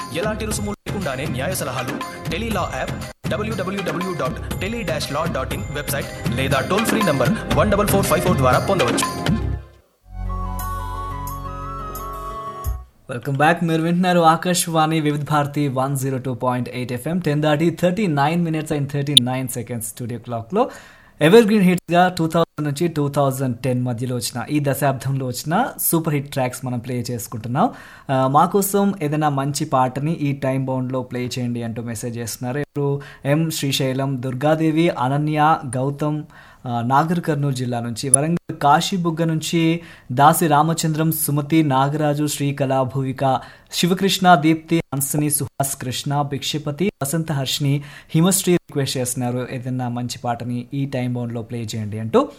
ఎలాంటి రుసుము లేకుండానే న్యాయ సలహాలు టెలీలా యాప్ డబ్ల్యూడబ్ల్యూడబ్ల్యూ dot tele dash law dot in website లేదా toll free number one double four five four ద్వారా పొందవచ్చు వెల్కమ్ బ్యాక్ మీరు వింటున్నారు Akashvani Vividh Bharati one zero two point eight FM ten దాటి thirty nine minutes and thirty nine seconds studio క్లాక్లో evergreen హిట్స్గా two thousand నుంచి two thousand ten మధ్యలో వచ్చిన ఈ దశాబ్దంలో వచ్చిన సూపర్ హిట్ ట్రాక్స్ మనం ప్లే చేసుకుంటున్నాం ఆ, మా కోసం ఏదైనా మంచి పాటని ఈ టైం బౌండ్లో ప్లే చేయండి అంటూ మెసేజ్ చేస్తున్నారు ఇప్పుడు ఎం శ్రీశైలం దుర్గాదేవి అనన్య గౌతమ్ ఆ, నాగర్ కర్నూలు జిల్లా నుంచి వరంగల్ కాశీబుగ్గ నుంచి దాసి రామచంద్రం సుమతి నాగరాజు శ్రీకళ భూవిక శివకృష్ణ దీప్తి హన్సిని సుహాస్ కృష్ణ భిక్షపతి వసంత హర్షిని హిమశ్రీ రిక్వెస్ట్ చేస్తున్నారు ఏదైనా మంచి పాటని ఈ టైం బౌండ్లో ప్లే చేయండి అంటూ